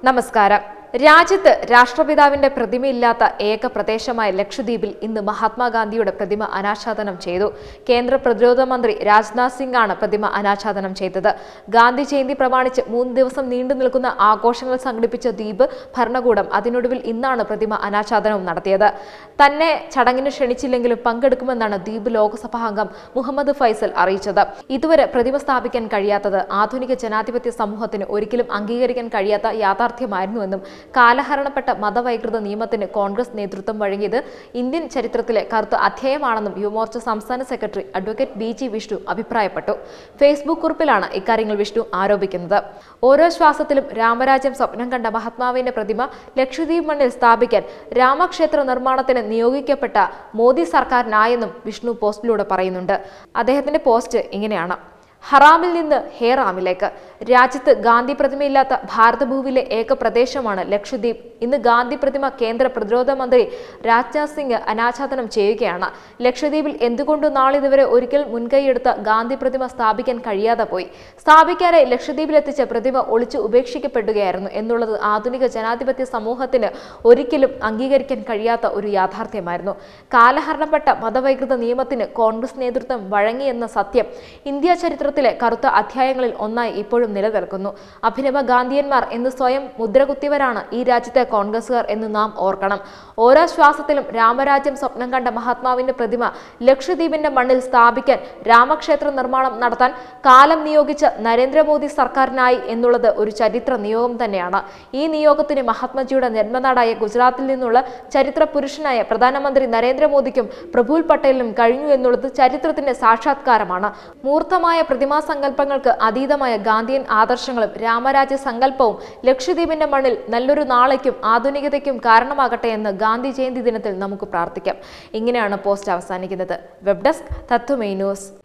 നമസ്കാരം രാജ്യത്ത് രാഷ്ട്രപിതാവിന്റെ പ്രതിമയില്ലാത്ത ഏക പ്രദേശമായ ലക്ഷദ്വീപിൽ ഇന്ന് മഹാത്മാഗാന്ധിയുടെ പ്രതിമ അനാച്ഛാദനം ചെയ്തു കേന്ദ്ര പ്രതിരോധ മന്ത്രി രാജ്നാഥ് സിംഗ് ആണ് പ്രതിമ അനാച്ഛാദനം ചെയ്തത് ഗാന്ധി ജയന്തി പ്രമാണിച്ച് മൂന്ന് ദിവസം നീണ്ടു നിൽക്കുന്ന ആഘോഷങ്ങൾ സംഘടിപ്പിച്ച ദ്വീപ് ഭരണകൂടം അതിനൊടുവിൽ ഇന്നാണ് പ്രതിമ അനാച്ഛാദനവും നടത്തിയത് തന്നെ ചടങ്ങിന് ക്ഷണിച്ചില്ലെങ്കിലും പങ്കെടുക്കുമെന്നാണ് ദ്വീപ് ലോക്സഭാ അംഗം മുഹമ്മദ് ഫൈസൽ അറിയിച്ചത് ഇതുവരെ പ്രതിമ സ്ഥാപിക്കാൻ കഴിയാത്തത് ആധുനിക ജനാധിപത്യ സമൂഹത്തിന് ഒരിക്കലും അംഗീകരിക്കാൻ കഴിയാത്ത യാഥാർത്ഥ്യമായിരുന്നുവെന്നും കാലഹരണപ്പെട്ട മതവൈകൃത നിയമത്തിന് കോൺഗ്രസ് നേതൃത്വം വഴങ്ങിയത് ഇന്ത്യൻ ചരിത്രത്തിലെ കറുത്ത അധ്യായമാണെന്നും യുവമോർച്ച സംസ്ഥാന secretary advocate B G Vishnu അഭിപ്രായപ്പെട്ടു ഫേസ്ബുക്ക് കുറിപ്പിലാണ് ഇക്കാര്യങ്ങൾ വിഷ്ണു ആരോപിക്കുന്നത് ഓരോ ശ്വാസത്തിലും രാമരാജ്യം സ്വപ്നം കണ്ട മഹാത്മാവിന്റെ പ്രതിമ ലക്ഷദ്വീപ് മണ്ണിൽ സ്ഥാപിക്കാൻ രാമക്ഷേത്ര നിർമ്മാണത്തിന് നിയോഗിക്കപ്പെട്ട മോദി സർക്കാരിനായെന്നും വിഷ്ണു പോസ്റ്റിലൂടെ പറയുന്നുണ്ട് അദ്ദേഹത്തിന്റെ പോസ്റ്റ് ഇങ്ങനെയാണ് ഹറാമിൽ നിന്ന് ഹേറാമിലേക്ക് രാജ്യത്ത് ഗാന്ധി പ്രതിമയില്ലാത്ത ഭാരതഭൂവിലെ ഏക പ്രദേശമാണ് ലക്ഷദ്വീപ് ഇന്ന് ഗാന്ധി പ്രതിമ കേന്ദ്ര പ്രതിരോധ മന്ത്രി രാജ്നാഥ് സിംഗ് അനാച്ഛാദനം ചെയ്യുകയാണ് ലക്ഷദ്വീപിൽ എന്തുകൊണ്ട് നാളിതുവരെ ഒരിക്കൽ മുൻകൈയെടുത്ത ഗാന്ധി പ്രതിമ സ്ഥാപിക്കാൻ കഴിയാതെ പോയി സ്ഥാപിക്കാനായി ലക്ഷദ്വീപിലെത്തിച്ച പ്രതിമ ഒളിച്ചു ഉപേക്ഷിക്കപ്പെടുകയായിരുന്നു എന്നുള്ളത് ആധുനിക ജനാധിപത്യ സമൂഹത്തിന് ഒരിക്കലും അംഗീകരിക്കാൻ കഴിയാത്ത ഒരു യാഥാർത്ഥ്യമായിരുന്നു കാലഹരണപ്പെട്ട മതവൈകൃത നിയമത്തിന് കോൺഗ്രസ് നേതൃത്വം വഴങ്ങിയെന്ന സത്യം ഇന്ത്യ ചരിത്രത്തിലെ കറുത്ത അധ്യായങ്ങളിൽ ഒന്നായി ഇപ്പോഴും നിലനിൽക്കുന്നു അഭിനവ ഗാന്ധിയന്മാർ എന്ന് സ്വയം മുദ്രകുത്തിയവരാണ് ഈ രാജ്യത്തെ കോൺഗ്രസുകാർ എന്ന് നാം ഓർക്കണം ഓരോ ശ്വാസത്തിലും രാമരാജ്യം സ്വപ്നം കണ്ട മഹാത്മാവിന്റെ പ്രതിമ ലക്ഷദ്വീപിന്റെ മണ്ണിൽ സ്ഥാപിക്കാൻ രാമക്ഷേത്ര നിർമ്മാണം നടത്താൻ കാലം നിയോഗിച്ച നരേന്ദ്രമോദി സർക്കാരിനായി എന്നുള്ളത് ഒരു ചരിത്ര നിയോഗം തന്നെയാണ് ഈ നിയോഗത്തിന് മഹാത്മജിയുടെ ജന്മനാടായ ഗുജറാത്തിൽ നിന്നുള്ള ചരിത്ര പുരുഷനായ പ്രധാനമന്ത്രി നരേന്ദ്രമോദിക്കും പ്രഫുൽ പട്ടേലിനും കഴിഞ്ഞു എന്നുള്ളത് ചരിത്രത്തിന്റെ സാക്ഷാത്കാരമാണ് മൂർത്തമായ പ്രതിമാ സങ്കല്പങ്ങൾക്ക് അതീതമായ ഗാന്ധിയൻ ആദർശങ്ങളും രാമരാജ്യ സങ്കല്പവും ലക്ഷദ്വീപിന്റെ മണ്ണിൽ നല്ലൊരു നാളേക്കും ആധുനികതയ്ക്കും കാരണമാകട്ടെ എന്ന് ഗാന്ധി ജയന്തി ദിനത്തിൽ നമുക്ക് പ്രാർത്ഥിക്കാം ഇങ്ങനെയാണ് പോസ്റ്റ് അവസാനിക്കുന്നത് വെബ് ഡെസ്ക് തത്വമേ ന്യൂസ്